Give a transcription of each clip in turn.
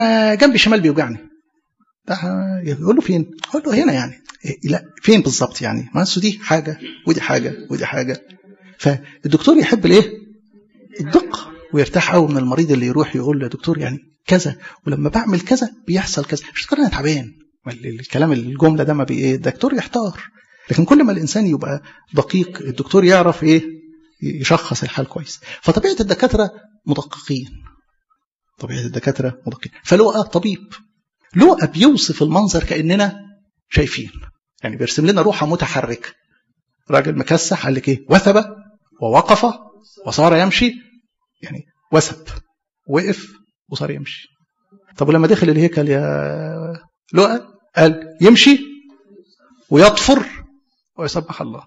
جنبي الشمال بيوجعني يقول له فين؟ اقول له هنا يعني لا فين بالظبط يعني؟ ما دي حاجه ودي حاجه ودي حاجه فالدكتور يحب الايه؟ الدقه ويرتاح قوي من المريض اللي يروح يقول له يا دكتور يعني كذا ولما بعمل كذا بيحصل كذا مش تقول انا تعبان الكلام الجمله ده ما بي ايه الدكتور يحتار لكن كل ما الانسان يبقى دقيق الدكتور يعرف ايه يشخص الحال كويس فطبيعه الدكاتره مدققين طبيعه الدكاتره مدققين فلوقا طبيب لوقا بيوصف المنظر كاننا شايفين يعني بيرسم لنا روحه متحركه راجل مكسح قال لك ايه وثب ووقف وصار يمشي يعني وثب وقف وصار يمشي طب ولما دخل الهيكل يا لؤى قال يمشي ويطفر ويسبح الله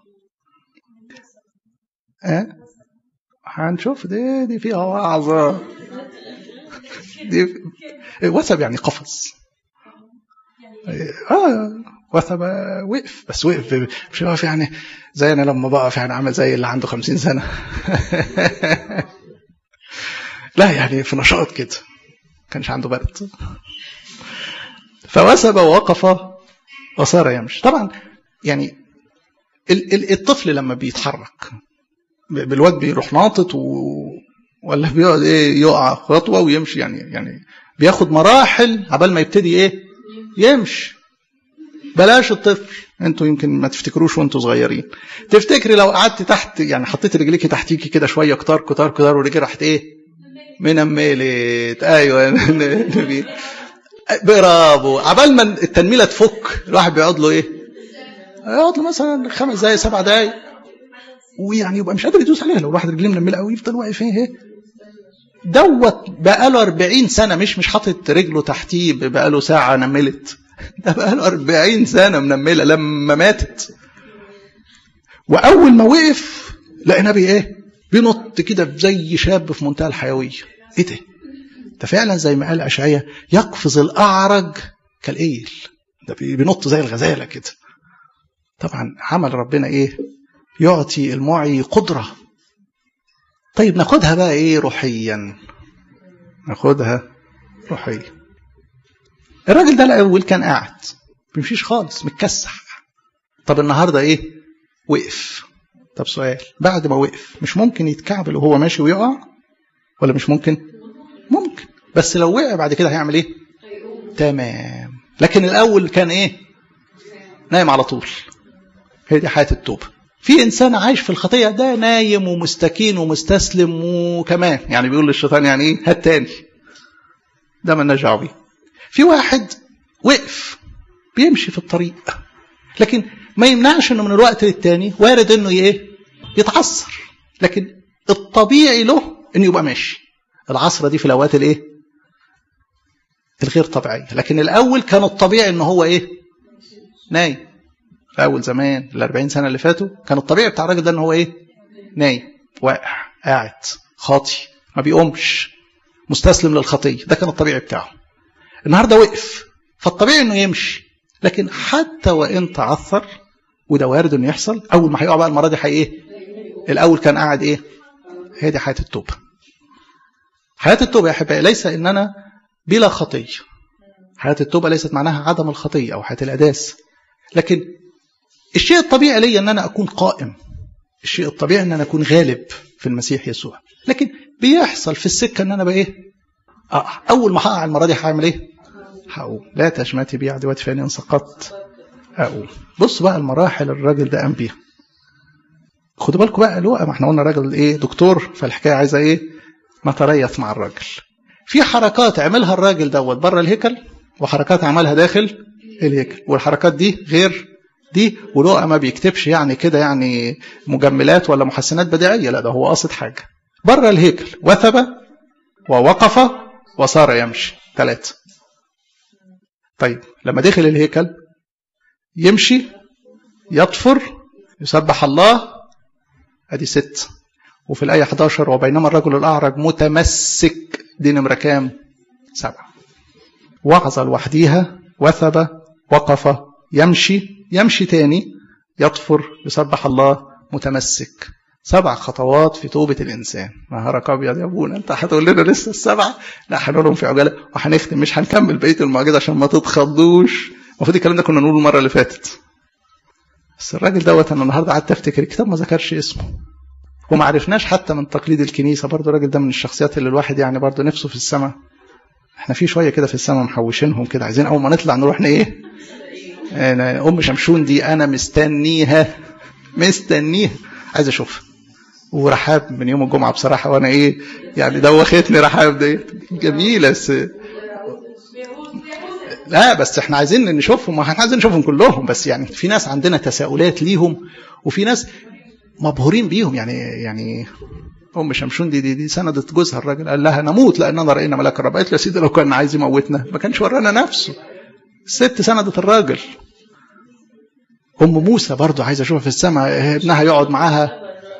أه؟ هنشوف دي دي فيها وعظة دي وثب يعني قفز اه وثب وقف بس وقف مش واقف يعني زي انا لما بقف يعني عامل زي اللي عنده خمسين سنة لا يعني في نشاط كده كانش عنده برد فوثب ووقف وصار يمشي طبعا يعني الطفل لما بيتحرك بالواد بيروح ناطط و... ولا بيقعد ايه يقع خطوه ويمشي يعني يعني بياخد مراحل عبال ما يبتدي ايه يمشي بلاش الطفل انتوا يمكن ما تفتكروش وانتوا صغيرين تفتكري لو قعدت تحت يعني حطيت رجليكي تحتيكي كده شويه كتار كتار كتار ورجلي راحت ايه منملت ايوه برافو عبال ما التنميله تفك الواحد بيقعد له ايه؟ يقعد له مثلا خمس دقايق سبع دقايق ويعني يبقى مش قادر يدوس عليها لو الواحد رجليه منمله قوي يفضل واقف ايه دوت بقى له 40 سنه مش مش حاطط رجله تحتيه بقى له ساعه نملت ده بقى له 40 سنه منمله لما ماتت واول ما وقف لقينا بيه ايه بينط كده زي شاب في منتهى الحيويه ايه ده ده فعلا زي ما قال اشعياء يقفز الاعرج كالايل ده بينط زي الغزاله كده طبعا عمل ربنا ايه يعطي المعي قدره طيب ناخدها بقى ايه روحيا ناخدها روحيا الراجل ده الاول كان قاعد ما بيمشيش خالص متكسح طب النهارده ايه وقف طب سؤال بعد ما وقف مش ممكن يتكعبل وهو ماشي ويقع ولا مش ممكن ممكن بس لو وقع بعد كده هيعمل ايه تمام لكن الاول كان ايه نايم على طول هي دي حياه التوبه في انسان عايش في الخطيه ده نايم ومستكين ومستسلم وكمان يعني بيقول للشيطان يعني ايه هات تاني ده مالناش دعوه بيه في واحد وقف بيمشي في الطريق لكن ما يمنعش انه من الوقت للتاني وارد انه ايه يتعثر لكن الطبيعي له انه يبقى ماشي العصرة دي في الاوقات الايه الغير طبيعية لكن الاول كان الطبيعي ان هو ايه نايم في اول زمان ال 40 سنة اللي فاتوا كان الطبيعي بتاع الراجل ده ان هو ايه نايم واقع قاعد خاطي ما بيقومش مستسلم للخطية ده كان الطبيعي بتاعه النهارده وقف فالطبيعي انه يمشي لكن حتى وان تعثر وده وارد انه يحصل اول ما هيقع بقى المره دي هي ايه الاول كان قاعد ايه هي دي حياه التوبه حياه التوبه يا احبائي ليس اننا بلا خطيه حياه التوبه ليست معناها عدم الخطيه او حياه الاداس لكن الشيء الطبيعي لي ان انا اكون قائم الشيء الطبيعي ان انا اكون غالب في المسيح يسوع لكن بيحصل في السكه ان انا بقى ايه آه اول ما هقع المره دي هعمل ايه هقوم لا تشمتي بي عدوات فاني ان سقطت اقوم بص بقى المراحل الراجل ده قام بيها خدوا بالكم بقى لوقا ما احنا قلنا راجل ايه دكتور فالحكايه عايزه ايه نتريث مع الراجل في حركات عملها الراجل دوت بره الهيكل وحركات عملها داخل الهيكل والحركات دي غير دي ولوقا ما بيكتبش يعني كده يعني مجملات ولا محسنات بديعيه لا ده هو قاصد حاجه بره الهيكل وثب ووقف وصار يمشي ثلاثه طيب لما دخل الهيكل يمشي يطفر يسبح الله ادي ست وفي الآية 11 وبينما الرجل الأعرج متمسك دي نمرة كام؟ سبعة وعظة لوحديها وثب وقف يمشي يمشي تاني يطفر يسبح الله متمسك سبع خطوات في توبة الإنسان نهارك أبيض يا أبونا أنت هتقول لنا لسه السبعة لا هنقولهم في عجالة وهنختم مش هنكمل بقية المعجزة عشان ما تتخضوش المفروض الكلام ده كنا نقوله المرة اللي فاتت بس الراجل دوت أنا النهاردة قعدت أفتكر الكتاب ما ذكرش اسمه وما عرفناش حتى من تقليد الكنيسة برضه الراجل ده من الشخصيات اللي الواحد يعني برضه نفسه في السماء احنا في شوية كده في السماء محوشينهم كده عايزين أول ما نطلع نروح ايه أنا أم شمشون دي أنا مستنيها مستنيها عايز أشوفها ورحاب من يوم الجمعة بصراحة وأنا إيه يعني دوختني رحاب دي جميلة بس لا بس احنا عايزين نشوفهم احنا عايزين نشوفهم كلهم بس يعني في ناس عندنا تساؤلات ليهم وفي ناس مبهورين بيهم يعني يعني ام شمشون دي دي, دي سندت جوزها الراجل قال لها نموت لاننا راينا ملاك الرب قالت له يا سيدي لو كان عايز يموتنا ما كانش ورانا نفسه الست سندت الراجل ام موسى برضو عايزه اشوفها في السماء ابنها يقعد معاها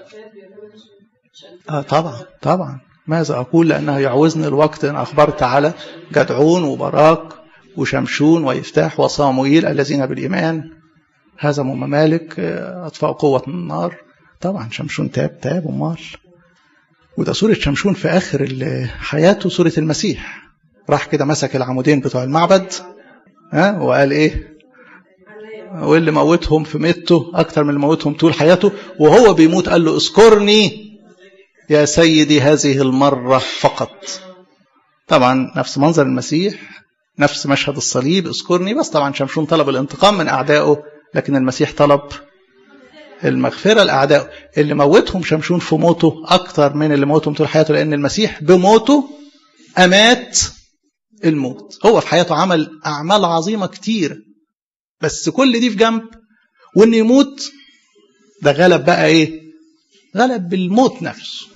اه طبعا طبعا ماذا اقول لانها يعوزني الوقت ان اخبرت على جدعون وبراك وشمشون ويفتاح وصاموئيل الذين بالايمان هذا ممالك اطفاء قوه النار طبعا شمشون تاب تاب امال وده سورة شمشون في آخر حياته سورة المسيح راح كده مسك العمودين بتوع المعبد ها وقال إيه واللي موتهم في ميته أكتر من اللي موتهم طول حياته وهو بيموت قال له اذكرني يا سيدي هذه المرة فقط طبعا نفس منظر المسيح نفس مشهد الصليب اذكرني بس طبعا شمشون طلب الانتقام من أعدائه لكن المسيح طلب المغفرة لأعدائه اللي موتهم شمشون في موته أكتر من اللي موتهم طول حياته لأن المسيح بموته أمات الموت هو في حياته عمل أعمال عظيمة كتير بس كل دي في جنب وإن يموت ده غلب بقى إيه غلب بالموت نفسه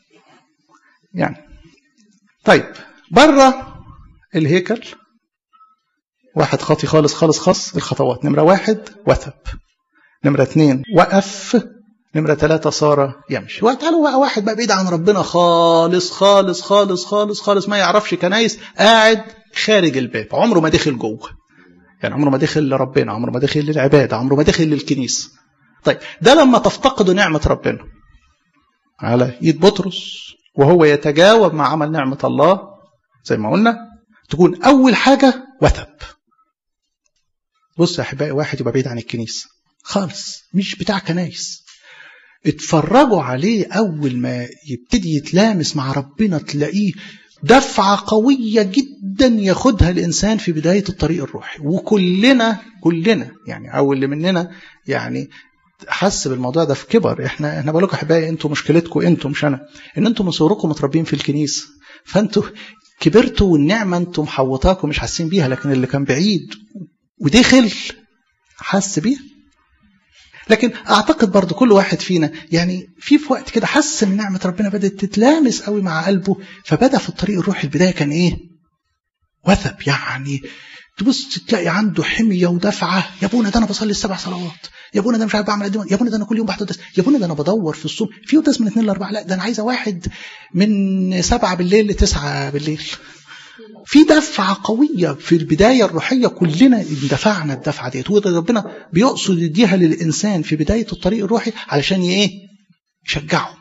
يعني طيب بره الهيكل واحد خاطي خالص خالص خالص الخطوات نمرة واحد وثب نمرة اثنين وقف نمرة ثلاثة صار يمشي وتعالوا بقى واحد بقى بعيد عن ربنا خالص خالص خالص خالص خالص ما يعرفش كنايس قاعد خارج الباب عمره ما دخل جوه يعني عمره ما دخل لربنا عمره ما دخل للعبادة عمره ما دخل للكنيسة طيب ده لما تفتقدوا نعمة ربنا على ايد بطرس وهو يتجاوب مع عمل نعمة الله زي ما قلنا تكون أول حاجة وثب بص يا أحبائي واحد يبقى بعيد عن الكنيسة خالص مش بتاع كنايس اتفرجوا عليه أول ما يبتدي يتلامس مع ربنا تلاقيه دفعة قوية جدا ياخدها الإنسان في بداية الطريق الروحي وكلنا كلنا يعني أو اللي مننا يعني حس بالموضوع ده في كبر احنا احنا بقول لكم احبائي انتوا مشكلتكم انتوا مش انا ان انتوا من صغركم متربيين في الكنيسه فانتوا كبرتوا والنعمه انتوا محوطاكم مش حاسين بيها لكن اللي كان بعيد ودخل حس بيها لكن اعتقد برضو كل واحد فينا يعني في في وقت كده حس ان نعمه ربنا بدات تتلامس قوي مع قلبه فبدا في الطريق الروحي البدايه كان ايه وثب يعني تبص تلاقي عنده حميه ودفعه يا ابونا ده انا بصلي السبع صلوات يا ابونا ده مش عارف بعمل قد يا ابونا ده انا كل يوم بحضر يا ابونا ده انا بدور في الصوم في قداس من اثنين لاربعه لا ده انا عايزه واحد من سبعه بالليل لتسعه بالليل في دفعة قوية في البداية الروحية كلنا اندفعنا الدفعة ديت وده ربنا بيقصد يديها للإنسان في بداية الطريق الروحي علشان ايه يشجعه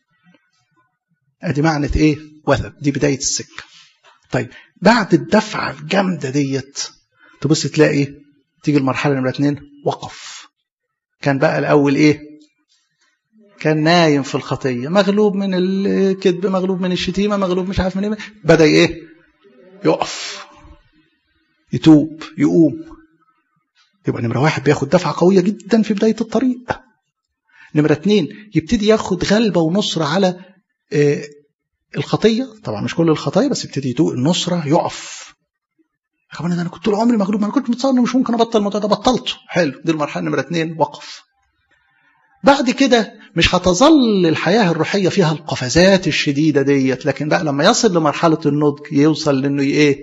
ادي معنى ايه وثب دي بداية السكة طيب بعد الدفعة الجامدة ديت تبص تلاقي تيجي المرحلة نمرة اتنين وقف كان بقى الأول إيه كان نايم في الخطية مغلوب من الكذب مغلوب من الشتيمة مغلوب مش عارف من إيه بدأ إيه يقف يتوب يقوم يبقى نمرة واحد بياخد دفعة قوية جدا في بداية الطريق نمرة اتنين يبتدي ياخد غلبة ونصرة على آه الخطية طبعا مش كل الخطايا بس يبتدي يتوق النصرة يقف كمان ده انا كنت طول عمري مغلوب ما انا كنت متصور مش ممكن ابطل الموضوع ده بطلته حلو دي المرحله نمره اثنين وقف بعد كده مش هتظل الحياه الروحيه فيها القفزات الشديده ديت لكن بقى لما يصل لمرحله النضج يوصل لانه ايه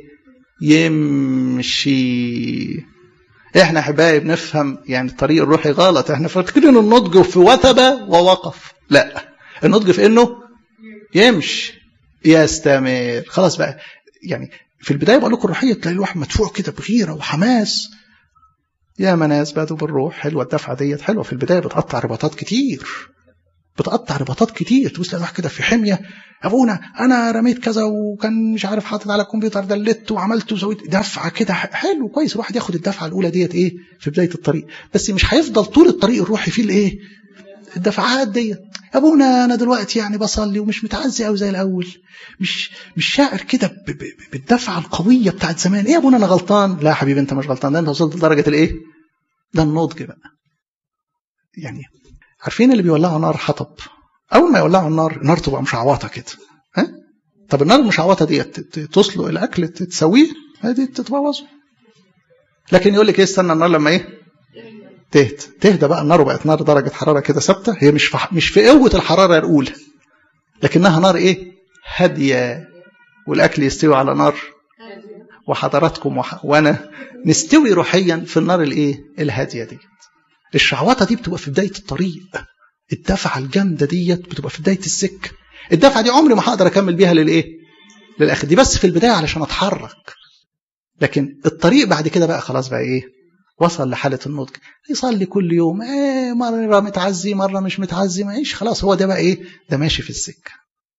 يمشي احنا احبائي بنفهم يعني الطريق الروحي غلط احنا فاكرين النضج في وثب ووقف لا النضج في انه يمشي يستمر خلاص بقى يعني في البدايه بقول لكم الروحيه تلاقي الواحد مدفوع كده بغيره وحماس يا ناس بدوا بالروح حلوه الدفعه ديت حلوه في البدايه بتقطع رباطات كتير بتقطع رباطات كتير تبص تلاقي واحد كده في حميه يا ابونا انا رميت كذا وكان مش عارف حاطط على الكمبيوتر دلت وعملت وسويت دفعه كده حلو كويس الواحد ياخد الدفعه الاولى ديت ايه في بدايه الطريق بس مش هيفضل طول الطريق الروحي فيه الايه الدفعات ديت يا ابونا انا دلوقتي يعني بصلي ومش متعزي قوي زي الاول مش مش شاعر كده بالدفعه القويه بتاعت زمان ايه يا ابونا انا غلطان لا يا حبيبي انت مش غلطان ده انت وصلت لدرجه الايه ده النضج بقى يعني عارفين اللي بيولعوا نار حطب اول ما يولعوا النار النار تبقى مشعوطه كده ها طب النار المشعوطه دي تسلق الاكل تسويه دي تتبوظه لكن يقول لك ايه استنى النار لما ايه تهدى تهدى بقى النار بقت نار درجه حراره كده ثابته هي مش في مش في قوه الحراره الاولى لكنها نار ايه هاديه والاكل يستوي على نار وحضراتكم وح... وانا نستوي روحيا في النار الايه الهاديه دي الشعوطه دي بتبقى في بدايه الطريق الدفعه الجامده ديت بتبقى في بدايه السكه الدفعه دي عمري ما هقدر اكمل بيها للايه للاخر دي بس في البدايه علشان اتحرك لكن الطريق بعد كده بقى خلاص بقى ايه وصل لحالة النضج يصلي كل يوم ايه مرة متعزي مرة مش متعزي معيش خلاص هو ده بقى ايه ده ماشي في السكة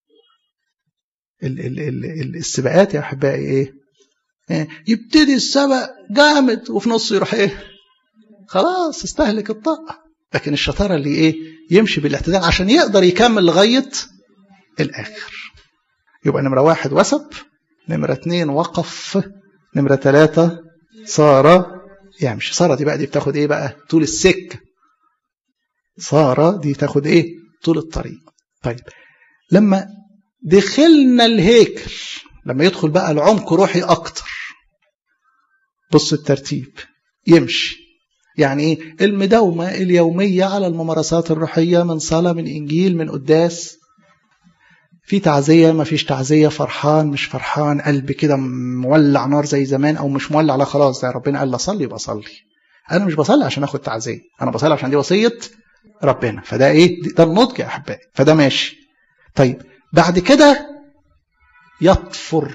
ال ال ال السباقات يا احبائي ايه, إيه يبتدي السبق جامد وفي نصه يروح ايه خلاص استهلك الطاقة لكن الشطارة اللي ايه يمشي بالاعتدال عشان يقدر يكمل لغاية الاخر يبقى نمرة واحد وثب نمرة اتنين وقف نمرة ثلاثة صار يمشي صار دي بقى دي بتاخد ايه بقى طول السكة صار دي تاخد ايه طول الطريق طيب لما دخلنا الهيكل لما يدخل بقى العمق روحي اكتر بص الترتيب يمشي يعني ايه المداومة اليومية على الممارسات الروحية من صلاة من إنجيل من قداس في تعزية ما فيش تعزية فرحان مش فرحان قلب كده مولع نار زي زمان أو مش مولع لا خلاص ده ربنا قال صلي يبقى صلي أنا مش بصلي عشان آخد تعزية أنا بصلي عشان دي وصية ربنا فده إيه ده النضج يا أحبائي فده ماشي طيب بعد كده يطفر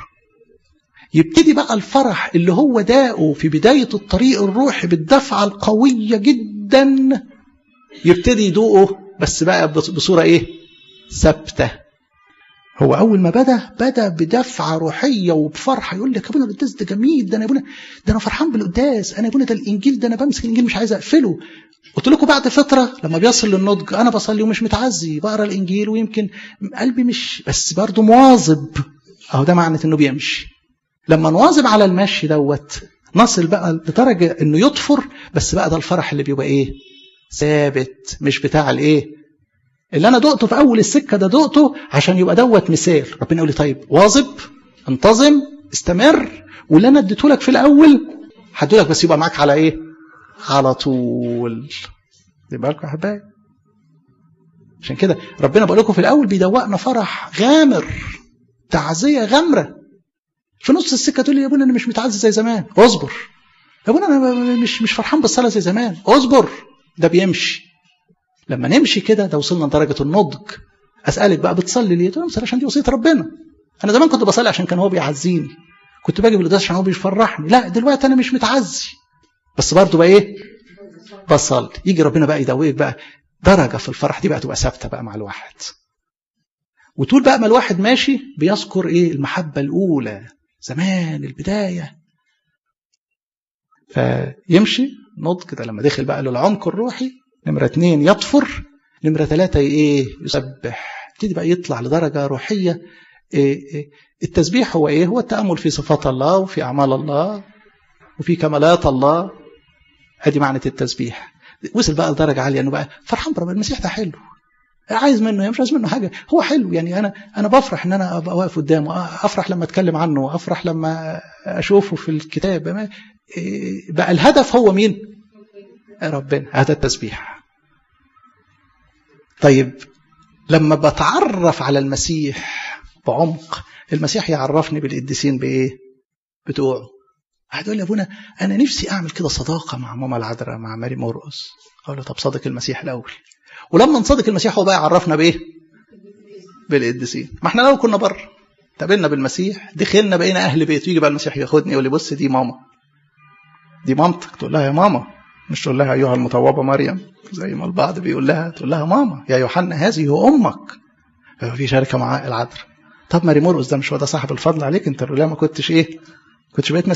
يبتدي بقى الفرح اللي هو داقه في بداية الطريق الروحي بالدفعة القوية جدا يبتدي يدوقه بس بقى بصورة ايه ثابتة هو أول ما بدأ بدأ بدفعة روحية وبفرحة يقول لك يا ابونا القداس ده جميل ده أنا ابونا ده أنا فرحان بالقداس أنا ابونا ده الإنجيل ده أنا بمسك الإنجيل مش عايز أقفله قلت لكم بعد فترة لما بيصل للنضج أنا بصلي ومش متعزي بقرا الإنجيل ويمكن قلبي مش بس برضه مواظب أهو ده معنى إنه بيمشي لما نواظب على المشي دوت نصل بقى لدرجة إنه يطفر بس بقى ده الفرح اللي بيبقى إيه ثابت مش بتاع الإيه اللي انا دقته في اول السكه ده دقته عشان يبقى دوت مثال ربنا يقول لي طيب واظب انتظم استمر واللي انا اديته لك في الاول هديلك بس يبقى معاك على ايه على طول خدي بالكم يا حبايبي عشان كده ربنا بقول لكم في الاول بيدوقنا فرح غامر تعزيه غامره في نص السكه تقول لي يا ابونا انا مش متعزي زي زمان اصبر يا ابونا انا مش مش فرحان بالصلاه زي زمان اصبر ده بيمشي لما نمشي كده ده وصلنا لدرجة النضج أسألك بقى بتصلي ليه؟ تقول بصلي عشان دي وصية ربنا أنا زمان كنت بصلي عشان كان هو بيعزيني كنت باجي بالقداس عشان هو بيفرحني لا دلوقتي أنا مش متعزي بس برضه بقى إيه؟ بصلي يجي ربنا بقى يدوقك بقى درجة في الفرح دي بقى تبقى ثابتة بقى مع الواحد وطول بقى ما الواحد ماشي بيذكر إيه المحبة الأولى زمان البداية فيمشي نضج كده لما دخل بقى للعمق الروحي نمرة اتنين يطفر نمرة ثلاثة ايه يسبح يبتدي بقى يطلع لدرجة روحية إيه إيه التسبيح هو ايه هو التأمل في صفات الله وفي أعمال الله وفي كمالات الله ادي معنى التسبيح وصل بقى لدرجة عالية انه بقى فرحان برب المسيح ده حلو عايز منه مش عايز منه حاجة هو حلو يعني أنا أنا بفرح إن أنا أبقى واقف قدامه أفرح لما أتكلم عنه أفرح لما أشوفه في الكتاب بقى الهدف هو مين؟ ربنا هذا التسبيح طيب لما بتعرف على المسيح بعمق المسيح يعرفني بالقديسين بايه بتوعه هتقول لي يا ابونا انا نفسي اعمل كده صداقه مع ماما العذراء مع ماري مرقس اقول له طب صادق المسيح الاول ولما نصادق المسيح هو بقى يعرفنا بايه بالقديسين ما احنا لو كنا بره قابلنا بالمسيح دخلنا بقينا اهل بيت يجي بقى المسيح ياخدني يقول لي بص دي ماما دي مامتك تقول لها يا ماما مش تقول لها ايها المطوبه مريم زي ما البعض بيقول لها تقول لها ماما يا يوحنا هذه امك فيبقى في شركه مع العذراء طب ماري مرقس ده مش هو ده صاحب الفضل عليك انت لا ما كنتش ايه كنتش بقيت